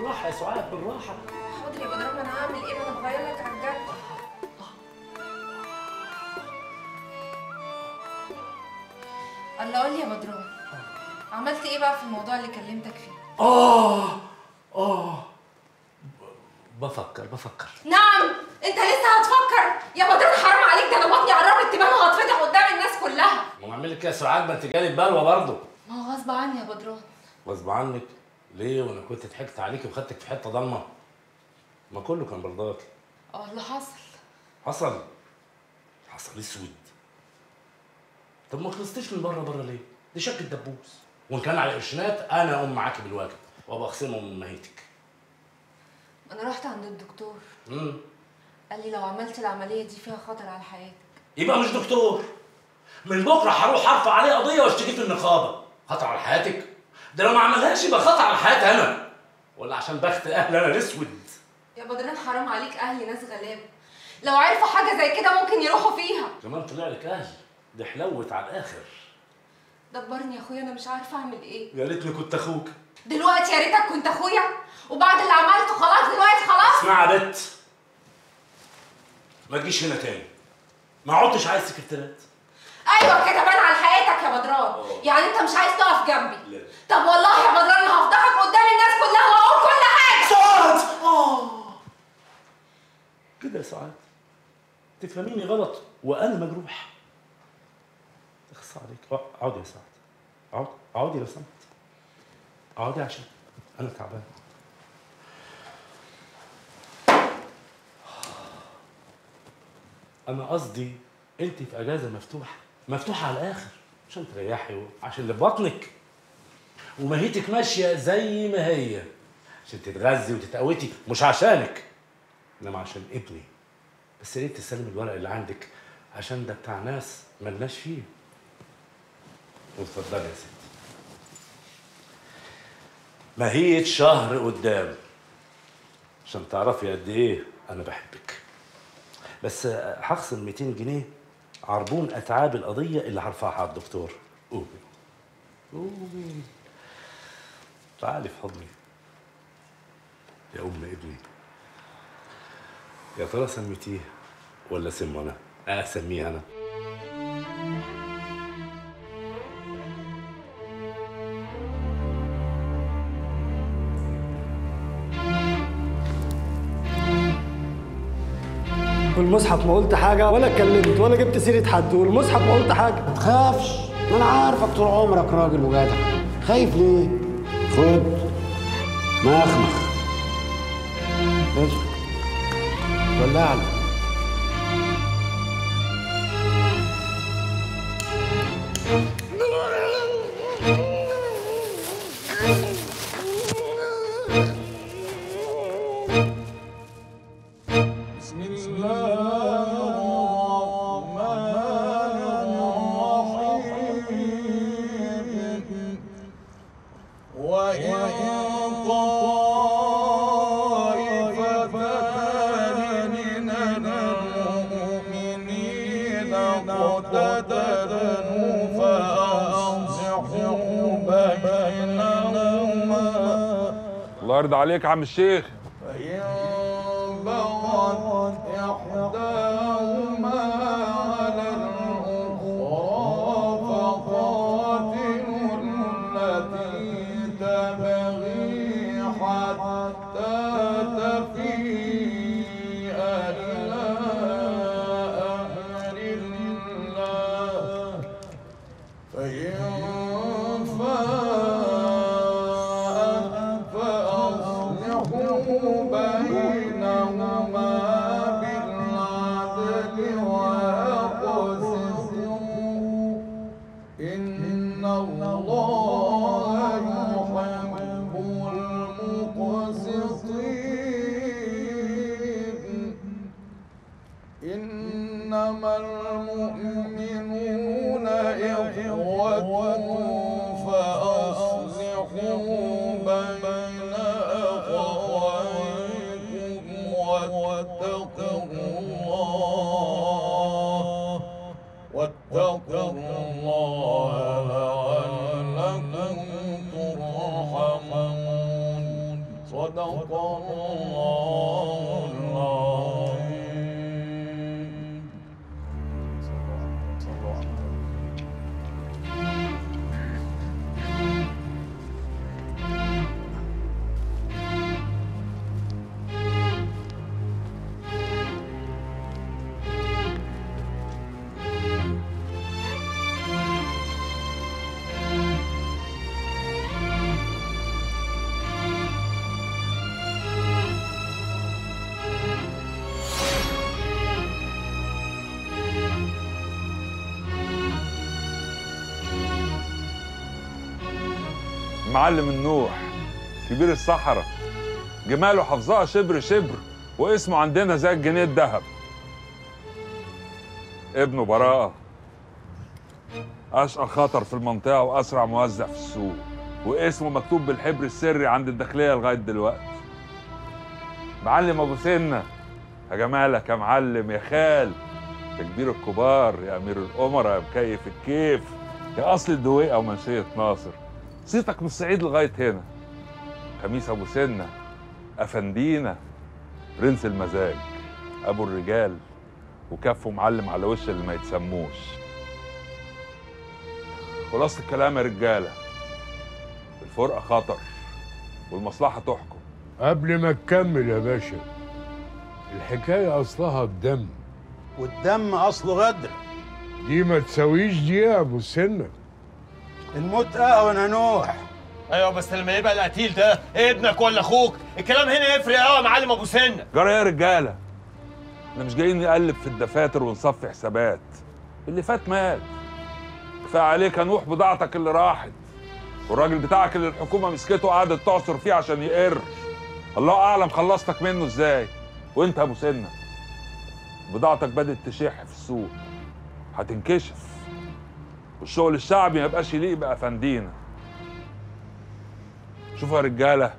بالراحه يا سعاد بالراحه حاضر يا بدران ما انا هعمل ايه ما انا بغير لك على الجد الله قول لي يا بدران عملت ايه بقى في الموضوع اللي كلمتك فيه اه اه ب- بفكر بفكر نعم انت لسه هتفكر يا بدران حرام عليك ده انا بطني قربت تبان وهتفتح قدام الناس كلها ما اعمل لك يا سعاد ما انت جالي بلوه برضه ما هو غصب عني يا بدران غصب عنك ليه وانا كنت ضحكت عليكي وخدتك في حته ضلمه ما كله كان برضاكي اه اللي حصل حصل حصل اسود طب ما خلصتيش من بره بره ليه؟ دي شك الدبوس وان كان على قرشنات انا اقوم معاكي بالواجب وابقى اخصمه من مهيتك انا رحت عند الدكتور امم قال لي لو عملت العمليه دي فيها خطر على حياتك يبقى مش دكتور من بكره هروح ارفع عليه قضيه واشتكيه في النقابه خطر على حياتك ده لو ما عملهاش يبقى خطر على حياتي انا ولا عشان بخت اهل انا الاسود يا بدران حرام عليك اهلي ناس غلابه لو عرفوا حاجه زي كده ممكن يروحوا فيها كمان طلع لك اهل دي حلوت على الاخر دبرني يا اخويا انا مش عارفه اعمل ايه يا ريتني كنت اخوك دلوقتي يا ريتك كنت اخويا وبعد اللي عملته خلاص دلوقتي خلاص اسمع يا بت ما تجيش هنا تاني ما عدتش عايز سكرتيرات ايوه كده بان على حياتك يا بدران أوه. يعني انت مش عايز تقف جنبي لا. طب والله يا بدران انا هفضحك قدام الناس كلها واقول كل حاجه سعاد اه كده يا سعاد تفهميني غلط وانا مجروح اخص عليك اقعدي يا سعاد اقعدي اقعدي لو سمحت اقعدي عشان انا تعبان انا قصدي انت في اجازه مفتوحه مفتوحه على الاخر عشان تريحي وعشان اللي في بطنك ومهيتك ماشيه زي ما هي عشان تتغذي وتتقوتي مش عشانك انما عشان ابني بس ليه تسلم الورق اللي عندك عشان ده بتاع ناس ملناش فيه واتفضلي يا ستي ماهية شهر قدام عشان تعرفي قد ايه انا بحبك بس هخصم 200 جنيه عربون اتعاب القضيه اللي هرفعها على الدكتور قومي قومي تعالي في حضني يا ام ابني يا ترى سميتيه ولا سمه انا اسميه انا والمصحف ما قلت حاجة ولا اتكلمت ولا جبت سيرة حد والمصحف ما قلت حاجة ما تخافش ما انا عارفك طول عمرك راجل وجدع خايف ليه خد مخمخ خد ولعني بسم الله الرحمن الرحيم وإن طائفتان من المؤمنين اقتتلوا فأصلحوا بينهما الله يرضى عليك يا عم الشيخ فإن بغت إحداهما على الأخرى فقاتلوا التي تبغي حتى تفيء إلى أمر الله فإن فاءت فأصلحوا بينهما بالعدل وأقسطوا إن الله يحب المقسطين إنما المؤمنون إخوة فأصلحوا بين أخويكم واتقوا الله واتقوا الله لعلكم ترحمون صدق معلم النوح كبير الصحراء جماله حافظاها شبر شبر واسمه عندنا زي الجنيه الذهب ابنه براءة أشقى خطر في المنطقة وأسرع موزع في السوق واسمه مكتوب بالحبر السري عند الداخلية لغاية دلوقتي معلم أبو سنة يا جمالك يا معلم يا خال يا كبير الكبار يا أمير الأمراء يا مكيف الكيف يا أصل الدويقة ومنشية ناصر صيتك من الصعيد لغاية هنا خميس أبو سنة أفندينا برنس المزاج أبو الرجال وكفه معلم على وش اللي ما يتسموش خلاصة الكلام يا رجالة الفرقة خطر والمصلحة تحكم قبل ما تكمل يا باشا الحكاية أصلها الدم والدم اصله غدر دي ما تساويش دي يا أبو السنة الموت اهون يا نوح ايوه بس لما يبقى القتيل ده ابنك ولا اخوك الكلام هنا يفرق قوي يا معلم ابو سنه جرى يا رجالة احنا مش جايين نقلب في الدفاتر ونصفي حسابات اللي فات مات كفايه عليك يا نوح بضاعتك اللي راحت والراجل بتاعك اللي الحكومه مسكته وقعدت تعصر فيه عشان يقر الله اعلم خلصتك منه ازاي وانت يا ابو سنه بضاعتك بدات تشح في السوق هتنكشف والشغل الشعبي ما يبقاش يليق بافندينا شوفوا يا رجاله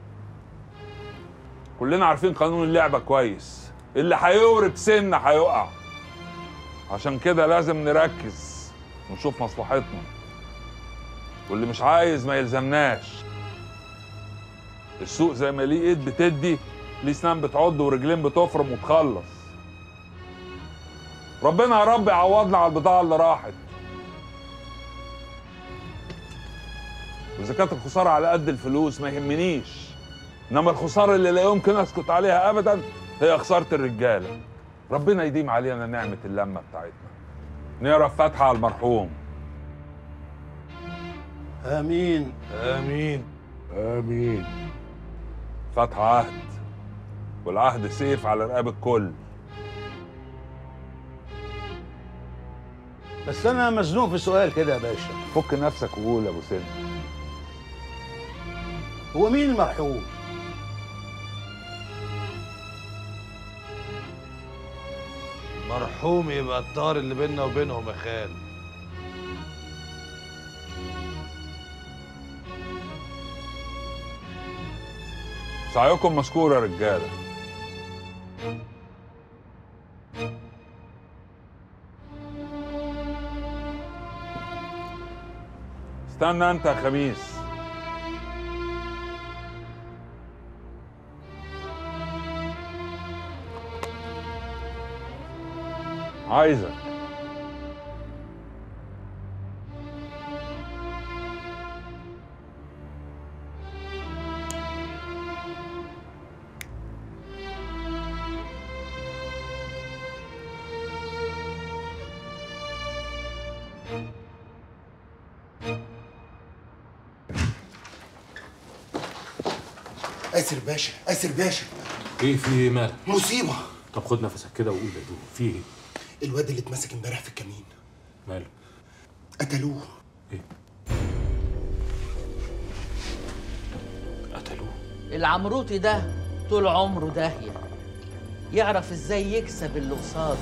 كلنا عارفين قانون اللعبه كويس اللي هيورب سنه هيقع عشان كده لازم نركز ونشوف مصلحتنا واللي مش عايز ما يلزمناش السوق زي ما ليه ايد بتدي ليه سنان بتعض ورجلين بتفرم وتخلص ربنا يا رب يعوضنا على البضاعه اللي راحت واذا كانت الخساره على قد الفلوس ما يهمنيش انما الخساره اللي لا يمكن اسكت عليها ابدا هي خساره الرجاله ربنا يديم علينا نعمه اللمه بتاعتنا نقرا فاتحه على المرحوم امين آمين آمين فاتحه عهد والعهد سيف على رقاب الكل بس انا مزنوق في سؤال كده يا باشا فك نفسك وقول يا ابو سن هو مين المرحوم مرحوم يبقى الطار اللي بيننا وبينهم يا خال سعيكم مشكور يا رجاله استنى انت يا خميس عايزك اسر باشا اسر باشا ايه في ايه مالك مصيبه طب خد نفسك كده وقول يا دوب في ايه الواد اللي اتمسك امبارح في الكمين ماله قتلوه قتلوه العمروطي ده طول عمره داهية يعرف ازاي يكسب اللي قصاده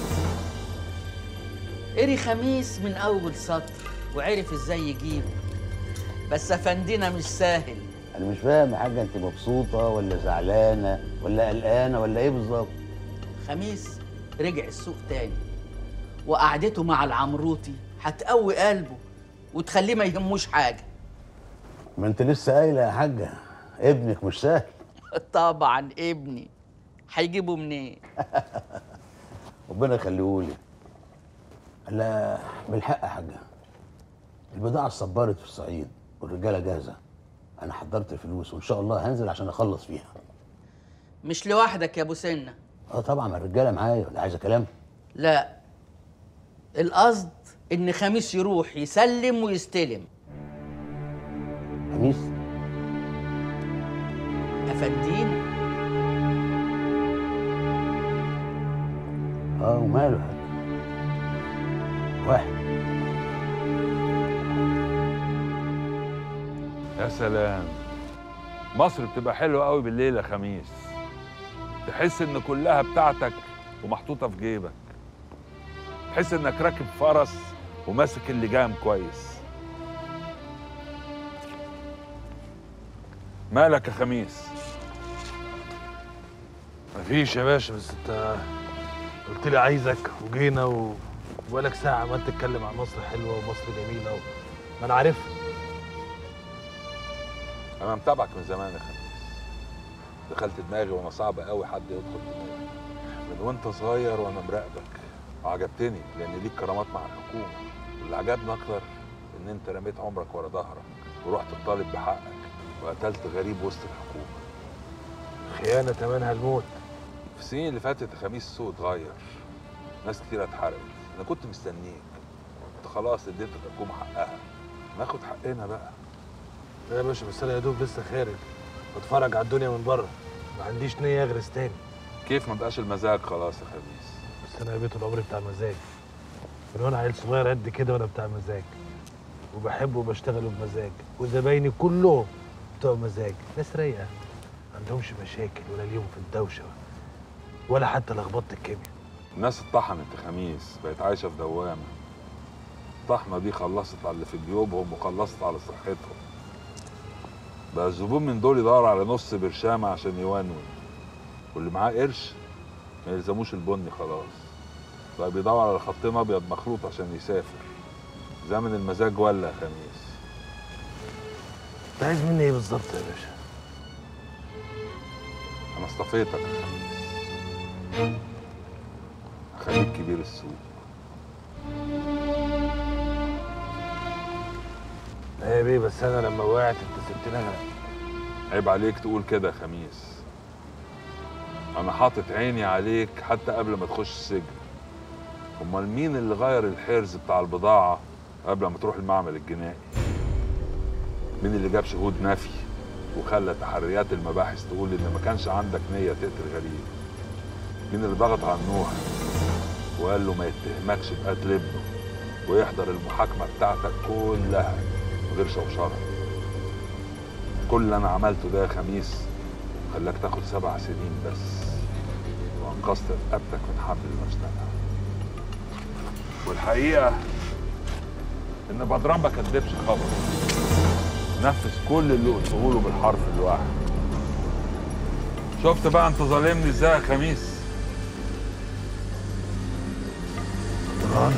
قري خميس من أول سطر وعرف ازاي يجيبه بس أفندينا مش سهل انا مش فاهم يا حاجه انت مبسوطه ولا زعلانه ولا قلقانه ولا ايه بالظبط خميس رجع السوق تاني وقعدته مع العمروطي هتقوي قلبه وتخليه ما يهموش حاجة ما انت لسه قايله يا حاجه ابنك مش سهل طبعا ابني هيجيبه منين ربنا يخليهولي لا بالحق يا حاجه البضاعه اتصبرت في الصعيد والرجاله جاهزه انا حضرت الفلوس وان شاء الله هنزل عشان اخلص فيها مش لوحدك يا ابو سنه اه طبعا الرجاله معايا ولا عايزه كلام لا القصد ان خميس يروح يسلم ويستلم خميس افندينا اه وماله يا حاج واحد يا سلام مصر بتبقى حلوه قوي بالليل يا خميس تحس ان كلها بتاعتك ومحطوطه في جيبك تحس انك راكب فرس وماسك اللجام كويس مالك يا خميس مفيش يا باشا بس انت قلت لي عايزك وجينا و... وبقالك ساعة عمال تتكلم عن مصر حلوة ومصر جميلة و... ما انا عارفها انا متابعك من زمان يا خميس دخلت دماغي وانا صعب قوي حد يدخل دماغي من وانت صغير وانا مراقبك وعجبتني لان ليك كرامات مع الحكومه واللي عجبني اكتر ان انت رميت عمرك ورا ظهرك ورحت تطالب بحقك وقتلت غريب وسط الحكومه خيانة تمنها الموت في السنين اللي فاتت يا خميس السوق اتغير ناس كتير اتحرقت انا كنت مستنيك انت خلاص اديت الحكومه حقها ناخد حقنا بقى لا يا باشا بس انا يا دوب لسه خارج بتفرج على الدنيا من بره ما عنديش نية اغرس تاني كيف ما بقاش المزاج خلاص يا خميس بس انا يا بيت العمر بتاع مزاج من وانا عيل صغير قد كده وانا بتاع مزاج وبحب وبشتغل بمزاج وزبايني كلهم بتوع مزاج ناس رايقه ما عندهمش مشاكل ولا ليهم في الدوشه ولا حتى لخبطه الكيمياء الناس اتطحنت يا خميس بقت عايشه في دوامه الطحنه دي خلصت على اللي في جيوبهم وخلصت على صحتهم بقى الزبون من دول يدور على نص برشامه عشان يونون واللي معاه قرش ما يلزموش البني خلاص بقى بيدور على خطين ابيض مخلوط عشان يسافر زمن المزاج ولا يا خميس انت عايز مني ايه بالظبط يا باشا انا اصطفيتك يا خميس خليك كبير السوق لا يا بيه بس انا لما وقعت انت سبتني اغرق عيب عليك تقول كده يا خميس انا حاطط عيني عليك حتى قبل ما تخش السجن امال مين اللي غير الحرز بتاع البضاعه قبل ما تروح المعمل الجنائي مين اللي جاب شهود نفي وخلى تحريات المباحث تقول ان ما كانش عندك نيه تقتل غريب مين اللي ضغط على نوح وقال له ما يتهمكش بقتل ابنه ويحضر المحاكمه بتاعتك كلها من غير شوشره كل اللي انا عملته ده يا خميس خلاك تاخد سبع سنين بس وانقذت رقبتك من حبل المشنقه والحقيقه ان بدران ما كدبش خبر نفذ كل اللي قلته له بالحرف الواحد شفت بقى انت ظالمني ازاي يا خميس بدران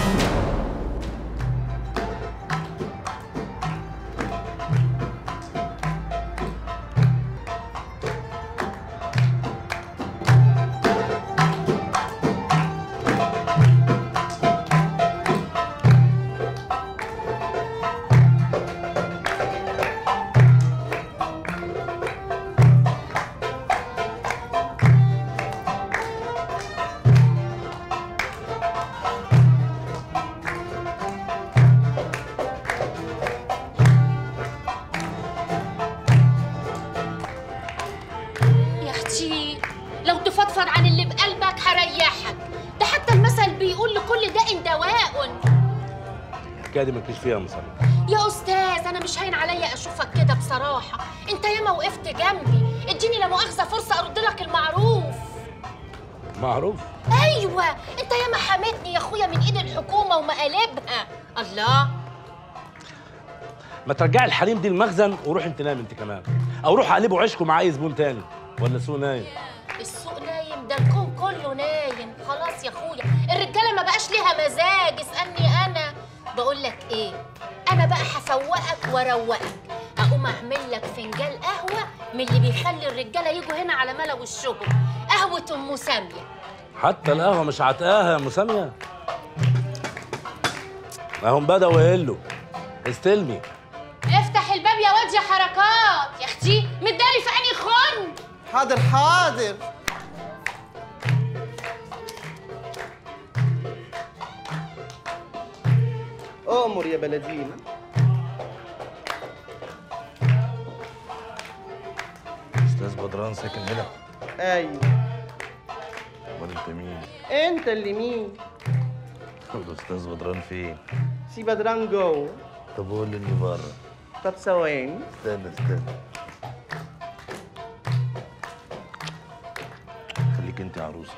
يا اختي لو تفضفض عن اللي بقلبك هريحك ده حتى المثل بيقول لكل داء دواء الحكايه دي مالكيش فيها يا مصطفى يا استاذ انا مش هين عليا اشوفك كده بصراحه انت ياما وقفت جنبي اديني لا مؤاخذه فرصه ارد لك المعروف معروف ايوه انت ياما حماتني يا اخويا من ايد الحكومه ومقالبها الله ما ترجعي الحريم دي المخزن وروح انت نام انت كمان او روح اقلبوا عيشكم مع اي زبون تاني ولا سوق نايم السوق نايم ده الكون كله نايم خلاص يا اخويا الرجاله ما بقاش ليها مزاج اسالني انا بقول لك ايه انا بقى هفوقك واروقك اقوم اعمل لك فنجان قهوه من اللي بيخلي الرجاله يجوا هنا على ملا وشهم قهوه ام ساميه حتى القهوه مش عتقاها يا مساميه ما هم بدأوا يقلوا استلمي افتح الباب يا واد يا حركات يا اختي مداري في عيني خن حاضر حاضر أمر يا بلدينا استاذ بدران ساكن هنا أيوة امال انت مين؟ أنت اللي مين؟ الاستاذ بدران فين؟ سي بدران جوه طب قول لي اني بره طب ثواني استنى استنى خليك انت يا عروسه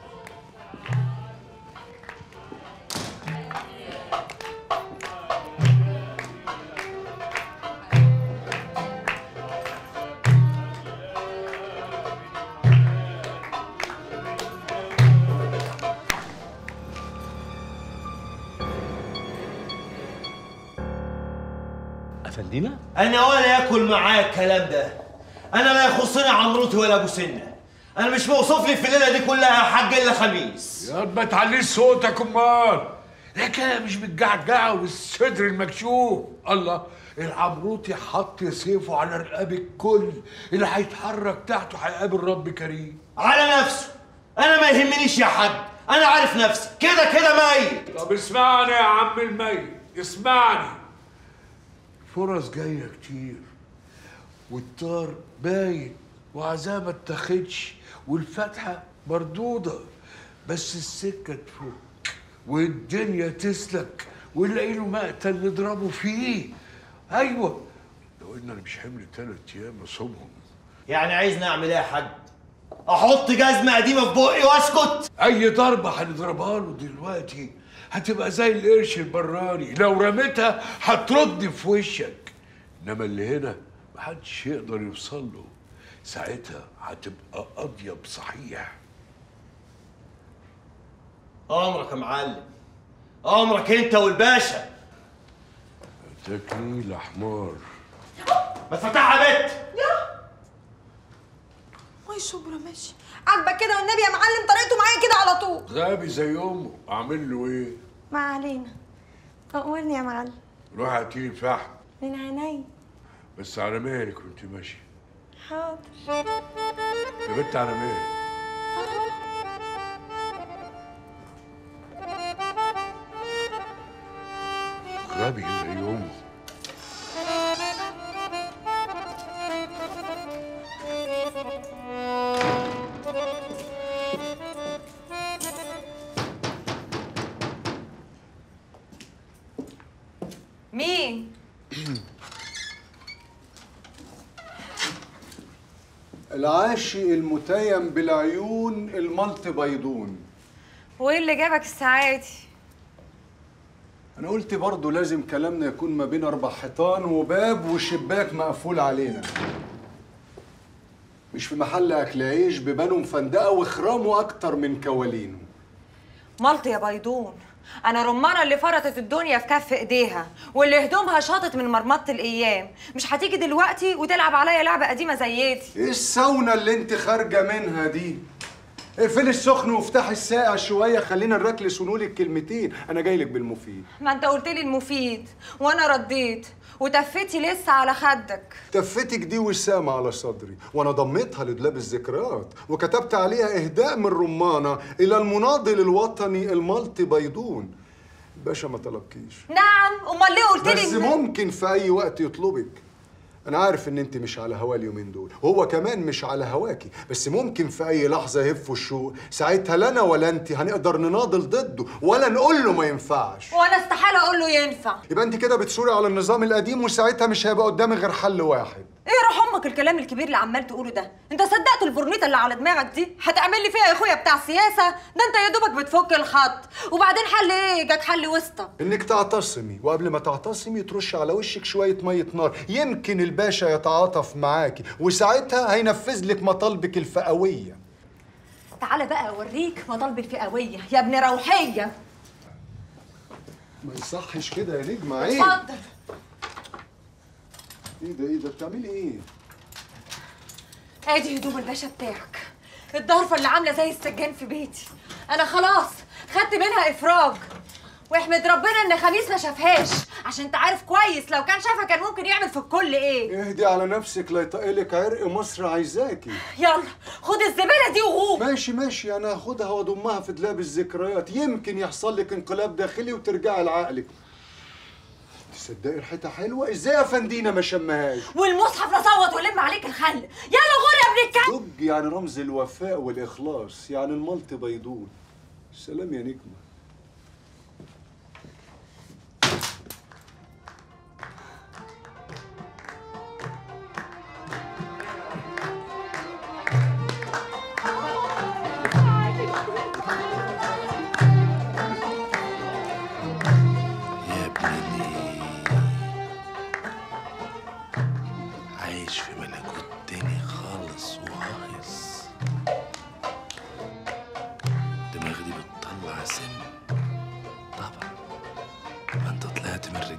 افندينا انا ولا ياكل معايا الكلام ده انا لا يخصني عمروتي ولا ابو سنه انا مش موصوف لي في الليله دي كلها يا حاج الا خميس يا ما تعليش صوتك امال الحكايه مش بالجعجعه والصدر المكشوف الله العمروتي حط سيفه على رقاب الكل اللي هيتحرك تحته هيقابل رب كريم على نفسه انا ما يهمنيش يا حاج انا عارف نفسي كده كده ميت طب اسمعني يا عم الميت اسمعني فرص جايه كتير والطار باين وعزاه ما اتاخدش والفتحه مردوده بس السكه تفك والدنيا تسلك ونلاقي له مقتل نضربه فيه ايوه لو ان انا مش حمل ثلاث ايام اصومهم يعني عايزني اعمل ايه يا حاج احط جزمه قديمه في بقي واسكت اي ضربه هنضربها له دلوقتي هتبقى زي القرش البراني لو رميتها هترد في وشك انما اللي هنا محدش يقدر يوصل له ساعتها هتبقى اضيب صحيح امرك يا معلم امرك انت والباشا تكنيل حمار ما تفتحها بنت ماي شبرا ماشي عاجبك كده والنبي يا معلم طريقته معايا كده على طول غبي زي امه اعمل له ايه ما علينا أمرني يا معلم روح هاتيلي فحم من عيني بس على مالك وانت ماشي حاضر يا بنت على مالك غبي زي امه مين العاشق المتيم بالعيون الملط بيضون وايه اللي جابك الساعه دي انا قلت برضه لازم كلامنا يكون ما بين اربع حيطان وباب وشباك مقفول علينا مش في محل اكل عيش بيبانوا مفندقه وخرامه اكتر من كوالينه ملط يا بيضون انا رمانه اللي فرطت الدنيا في كف ايديها واللي هدومها شاطت من مرمطه الايام مش هتيجي دلوقتي وتلعب عليا لعبه قديمه زي دي ايه الساونا اللي انت خارجه منها دي اقفلي السخن وافتحي الساقع شويه خلينا نركلس ونقول الكلمتين انا جاي لك بالمفيد ما انت قلت لي المفيد وانا رديت وتفتي لسه على خدك تفتك دي وسامة على صدري وانا ضميتها لدولاب الذكريات وكتبت عليها اهداء من رمانة الى المناضل الوطني الملطي بيضون باشا ما تلقيش نعم امال ليه قلت بس لي ممكن في اي وقت يطلبك انا عارف ان انت مش على هوا اليومين دول وهو كمان مش على هواكي بس ممكن في اي لحظه يهفوا الشوق ساعتها لا انا ولا انت هنقدر نناضل ضده ولا نقول له ما ينفعش وانا استحاله اقول له ينفع يبقى انت كده بتثوري على النظام القديم وساعتها مش هيبقى قدامي غير حل واحد ايه روح امك الكلام الكبير اللي عمال تقوله ده انت صدقت البرنيطه اللي على دماغك دي هتعمل لي فيها يا اخويا بتاع سياسه ده انت يا دوبك بتفك الخط وبعدين حل ايه جاك حل وسطى انك تعتصمي وقبل ما تعتصمي ترش على وشك شويه ميه نار يمكن الباشا يتعاطف معاكي وساعتها هينفذ لك مطالبك الفئويه تعالى بقى اوريك مطالب الفئويه يا ابن روحيه ما يصحش كده يا نجمه عيب اتفضل ايه ده ايه ده بتعملي ايه ادي هدوم الباشا بتاعك الضرفه اللي عامله زي السجان في بيتي انا خلاص خدت منها افراج واحمد ربنا ان خميس ما شافهاش عشان انت عارف كويس لو كان شافها كان ممكن يعمل في الكل ايه اهدي على نفسك لا يطقلك عرق مصر عايزاكي يلا خد الزباله دي وغوم ماشي ماشي انا هاخدها واضمها في دولاب الذكريات يمكن يحصل لك انقلاب داخلي وترجعي لعقلك تصدقي ريحتها حلوه ازاي يا فندينا ما شمهاش والمصحف نصوت ولم عليك الخل يلا غور يا ابن الكلب دج يعني رمز الوفاء والاخلاص يعني الملط بيضون سلام يا نجمه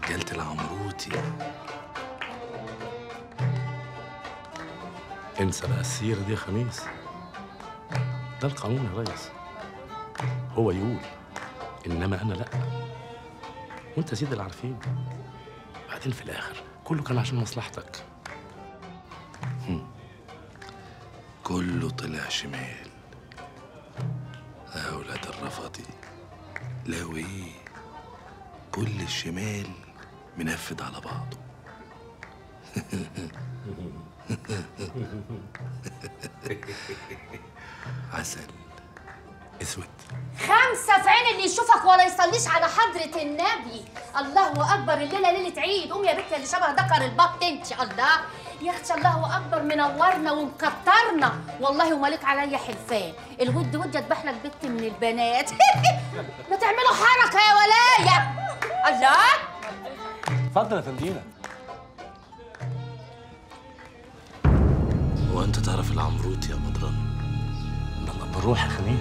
رجالة العمروتي انسى بقى السيرة دي يا خميس ده القانون يا ريس هو يقول انما انا لا وانت سيد اللي عارفين بعدين في الاخر كله كان عشان مصلحتك هم. كله طلع شمال يا اولاد الرفضي لو ايه كل الشمال منفذ على بعضه عسل اسود خمسة في عين اللي يشوفك ولا يصليش على حضرة النبي الله أكبر الليلة ليلة عيد قوم يا بنت اللي شبه دكر البط انت الله يا اختي الله أكبر منورنا ومكترنا والله ومالك عليا حلفان الود ود اذبح لك بنت من البنات ما تعملوا حركة يا ولاية الله اتفضل يا فندينا هو انت تعرف العمروت يا مضران لما بنروح يا خميس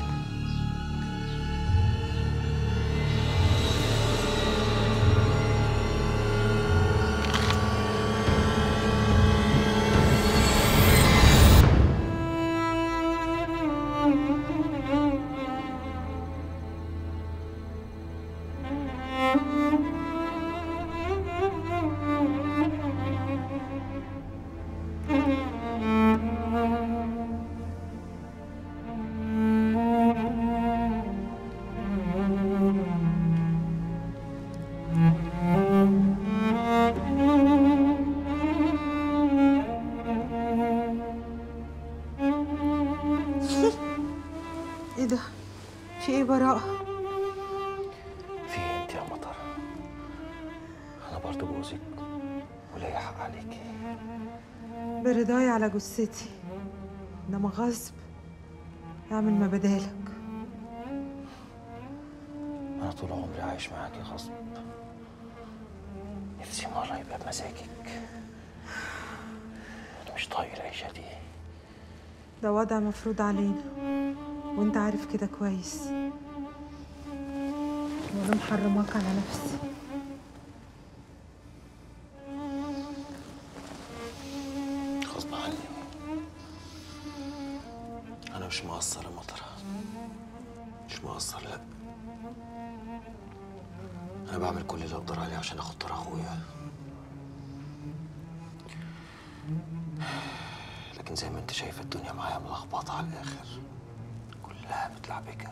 ايه ده؟ في ايه براءة؟ في إيه انت يا مطر انا برضو جوزك وليا حق عليكي برضاي على جثتي انما غصب اعمل ما بدالك انا طول عمري عايش معاكي غصب نفسي مرة يبقى بمزاجك انا مش طايق العيشة دي ده وضع مفروض علينا وانت عارف كده كويس وانا محرماك على نفسي غصب عني انا مش مقصر يا مطر مش مقصر لا انا بعمل كل اللي اقدر عليه عشان اخد طار اخويا لكن زي ما انت شايف الدنيا معايا ملخبطه على الاخر كلها متلعبكه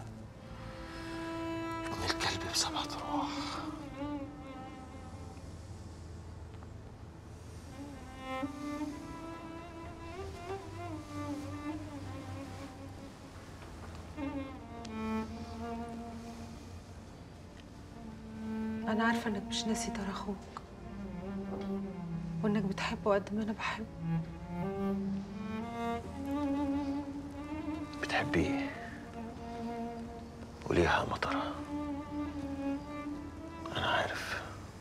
ابن الكلب بسبعة ارواح انا عارفه انك مش ناسي ترى اخوك وانك بتحبه قد ما انا بحبه بتحبيه وليها يا مطرة أنا عارف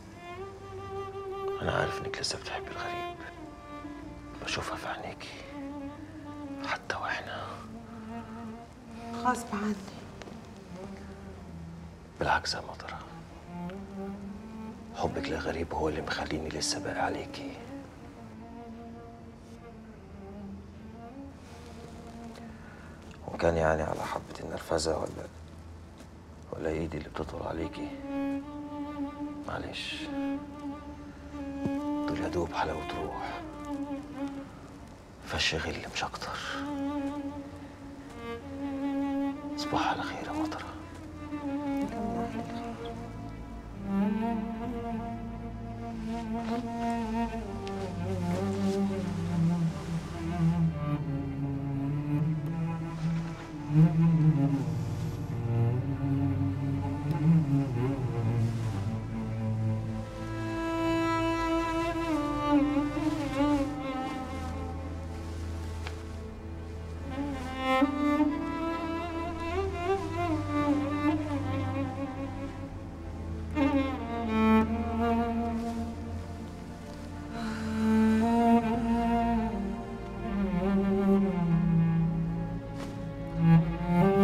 أنا عارف إنك لسه بتحبي الغريب بشوفها في عينيكي حتى وإحنا غصب عني بالعكس يا مطرة حبك للغريب هو اللي مخليني لسه باقي عليكي وكان يعني على حبة النرفزة ولا ولا ايدي اللي بتطول عليكي معلش دول يا دوب حلاوة روح فش غل مش اكتر صباح على خير يا مطرة Mm-hmm.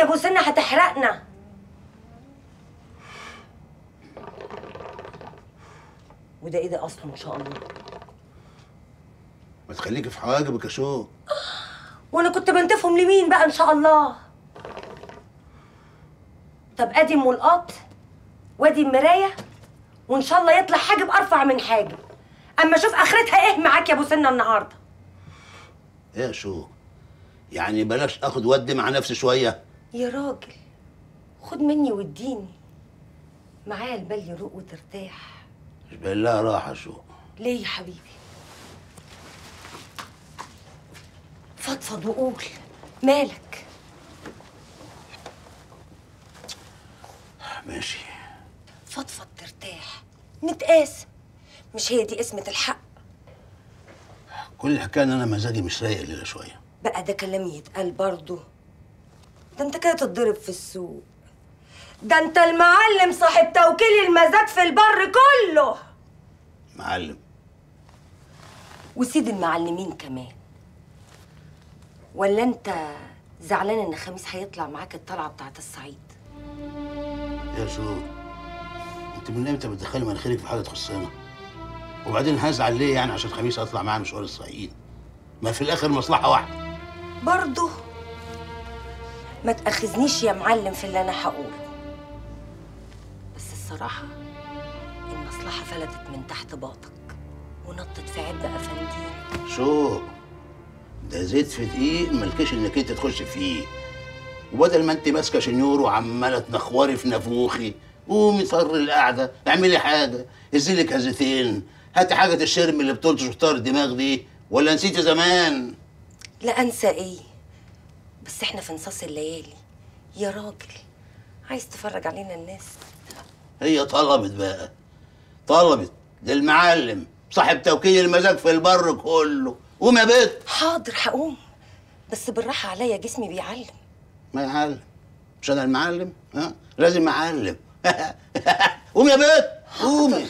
يا ابو سنه هتحرقنا وده ايه ده اصله ان شاء الله ما تخليكي في حواجبك يا شو وانا كنت بنتفهم لمين بقى ان شاء الله طب ادي ملقاط وادي المرايه وان شاء الله يطلع حاجب ارفع من حاجب اما اشوف اخرتها ايه معاك يا ابو سنه النهارده ايه يا شو يعني بلاش اخد ودي مع نفسي شويه يا راجل خد مني واديني معايا البال يروق وترتاح مش باين لها راحه يا شو ليه يا حبيبي فضفض وقول مالك ماشي فضفض ترتاح نتقاسم مش هي دي قسمة الحق كل الحكايه ان انا مزاجي مش رايق الليله شويه بقى ده كلام يتقال برضه ده انت كده تتضرب في السوق ده انت المعلم صاحب توكيل المزاج في البر كله معلم وسيد المعلمين كمان ولا انت زعلان ان خميس هيطلع معاك الطلعه بتاعت الصعيد يا شو انت من امتى بتدخلي مناخيرك في حاجه تخصنا وبعدين هزعل ليه يعني عشان خميس اطلع معاه مشوار الصعيد ما في الاخر مصلحه واحده برضه ما تأخذنيش يا معلم في اللي انا هقوله بس الصراحه المصلحه فلتت من تحت باطك ونطت في عبء افنديل شو ده زيت في دقيق ملكش انك انت تخش فيه وبدل ما انت ماسكه شنيور وعماله تنخوري في نافوخي قومي طر القعده اعملي حاجه ازيلك هزتين هاتي حاجه الشرم اللي بتلطش وطار الدماغ دي ولا نسيتي زمان لا انسى ايه بس احنا في نصاص الليالي يا راجل عايز تفرج علينا الناس هي طلبت بقى طلبت للمعلم صاحب توكيل المزاج في البر كله قوم يا بيت حاضر هقوم بس بالراحه عليا جسمي بيعلم ما يعلم مش انا المعلم ها لازم معلم قوم يا بيت قومي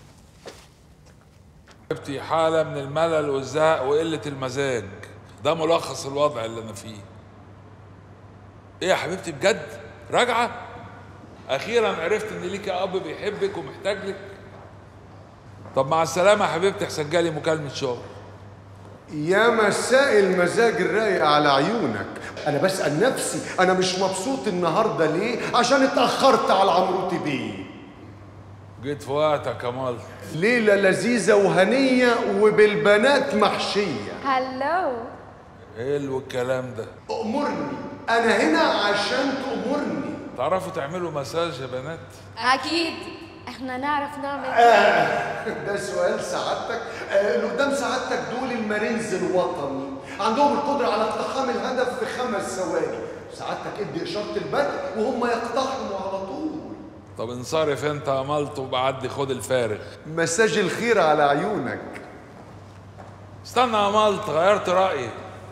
حبيبتي حالة من الملل والزهق وقلة المزاج ده ملخص الوضع اللي أنا فيه إيه يا حبيبتي بجد راجعة أخيرا عرفت إن ليكي أب بيحبك ومحتاج لك طب مع السلامة يا حبيبتي أحسن جالي مكالمة شغل يا مساء المزاج الرايق على عيونك انا بسال نفسي انا مش مبسوط النهارده ليه عشان اتاخرت على عمروتي بيه جيت في وقتك يا مال ليله لذيذه وهنيه وبالبنات محشيه هلو حلو الكلام ده امرني انا هنا عشان تامرني تعرفوا تعملوا مساج يا بنات اكيد احنا نعرف نعمل آه ده سؤال سعادتك آه اللي قدام سعادتك دول المارينز الوطني عندهم القدرة على اقتحام الهدف في خمس ثواني سعادتك ادي إشارة البدء وهم يقتحموا على طول طب انصرف انت يا مالط وبعدي خد الفارغ مساج الخير على عيونك استنى يا مالط غيرت رأيي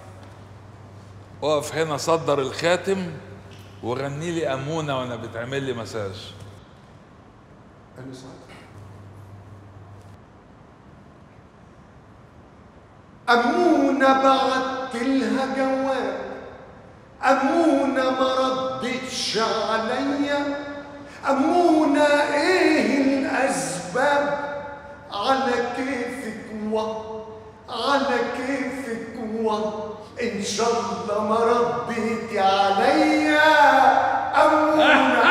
اقف هنا صدر الخاتم وغني لي أمونة وأنا بتعمل لي مساج أنا سعادتك أمونة بعت لها جواب أمونة ما ردتش عليا أمونة إيه الأسباب على كيفك و على كيفك و إن شاء الله ما رديتي عليا أمونة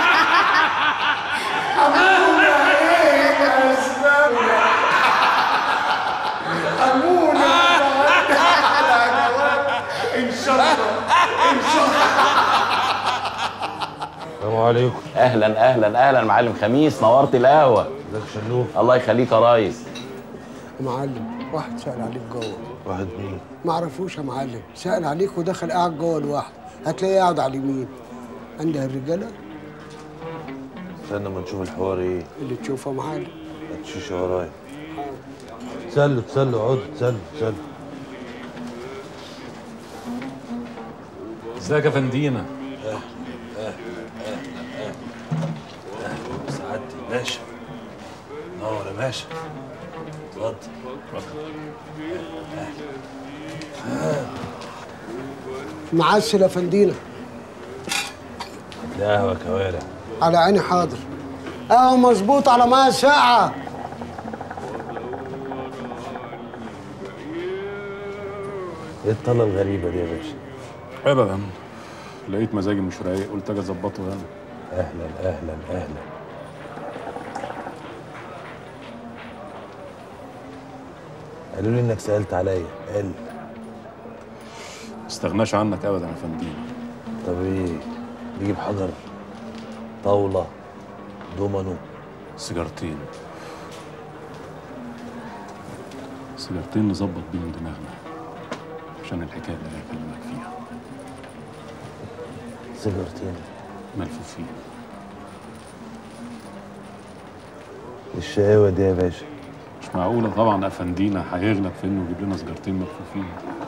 أمونة إيه الأسباب أمونة على جواب إن شاء الله إن شاء الله السلام عليكم اهلا اهلا اهلا معلم خميس نورت القهوه ازيك يا شلوف الله يخليك يا ريس معلم واحد سأل عليك جوه واحد مين ما عرفوش يا معلم سأل عليك ودخل قاعد جوه لوحده هتلاقيه قاعد على اليمين عندها الرجالة استنى ما نشوف الحوار ايه اللي تشوفها معلم الشيشه ورايا تسلوا تسلوا اقعدوا تسلوا تسلوا ازيك يا فندينا سعادتي باشا نور يا باشا اتفضل معسل يا فندينا ده قهوه كوارع على عيني حاضر اهو مظبوط على ميه ساعة ايه الطله الغريبه دي يا باشا ابدا لقيت مزاجي مش رايق قلت اجي اظبطه هنا اهلا اهلا اهلا قالوا لي انك سالت عليا قال استغناش عنك ابدا يا فندم طب ايه نجيب حجر طاوله دومينو سيجارتين سيجارتين نظبط بيهم دماغنا عشان الحكايه اللي انا هكلمك فيها سيجارتين ملفوفين الشقاوه دي يا باشا مش معقوله طبعا افندينا هيغلب في انه يجيب لنا سيجارتين ملفوفين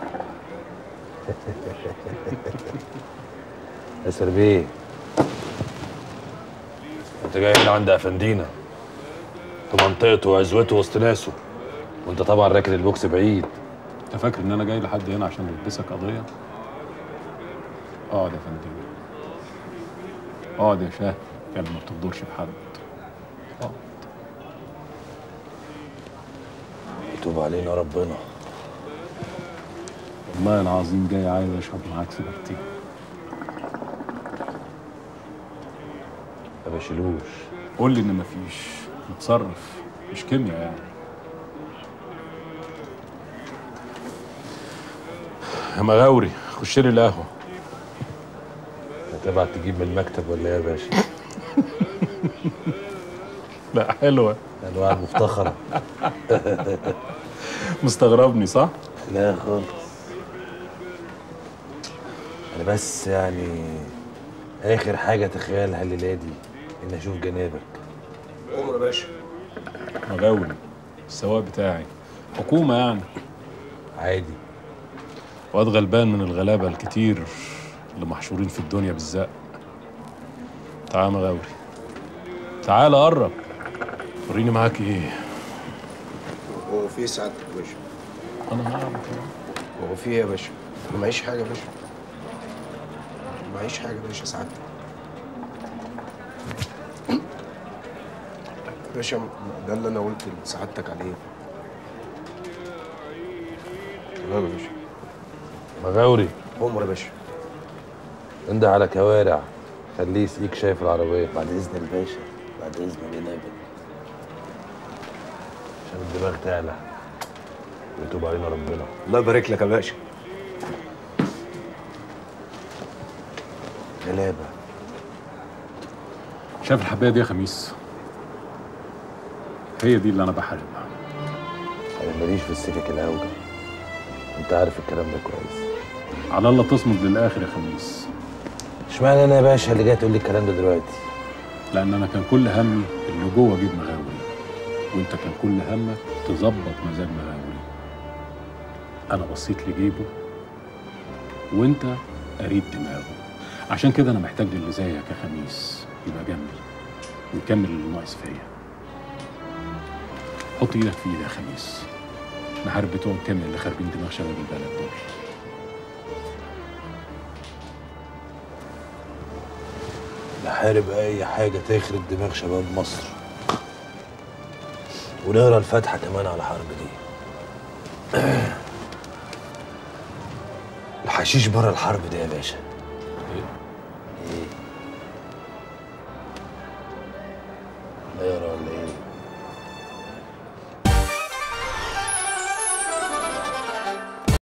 يا سربيه انت جاي هنا عند افندينا في منطقته وعزوته وسط ناسه وانت طبعا راكن البوكس بعيد انت فاكر ان انا جاي لحد هنا عشان البسك قضيه اقعد يا فندم اقعد يا شاه يعني ما بتغدرش في حد اقعد يتوب علينا ربنا والله العظيم جاي عايز اشرب معاك سيجارتين ما بشيلوش قول لي ان مفيش نتصرف مش كيمياء يعني يا مغاوري خش لي القهوه هتبعت تجيب من المكتب ولا ايه يا باشا لا حلوه انواع المفتخره مستغربني صح؟ لا خالص انا بس يعني اخر حاجه تخيلها الليله دي ان اشوف جنابك عمر يا باشا مغاوري السواق بتاعي حكومه يعني عادي واد غلبان من الغلابه الكتير اللي محشورين في الدنيا بالزق تعال يا مغاوري تعال قرب وريني معاك ايه هو في سعادتك يا باشا انا معاك هو في ايه يا باشا انا معيش حاجه يا باشا معيش حاجه يا باشا سعادتك يا باشا ده اللي انا قلت لسعادتك عليه تمام يا باشا مغاوري عمر يا باشا انده على كوارع خليه يسقيك شايف العربيه بعد اذن الباشا بعد اذن جنابك عشان الدماغ تعلى ويتوب علينا ربنا الله يبارك لك يا باشا غلابه شايف الحبايه دي يا خميس هي دي اللي انا بحاربها انا ماليش في السكك الاوجع انت عارف الكلام ده كويس على الله تصمد للاخر يا خميس اشمعنى انا يا باشا اللي جاي تقول لي الكلام ده دلوقتي لان انا كان كل همي اللي جوه جيب مغاوري وانت كان كل همك تظبط مزاج مغاوري انا بصيت لجيبه وانت قريت دماغه عشان كده انا محتاج للي زيك يا خميس يبقى جنبي ويكمل اللي ناقص فيا حط ايدك في ايدي يا خميس نحارب بتوع الكامل اللي خاربين دماغ شباب البلد دول نحارب اي حاجه تخرب دماغ شباب مصر ونقرا الفاتحه كمان على الحرب دي الحشيش بره الحرب دي يا باشا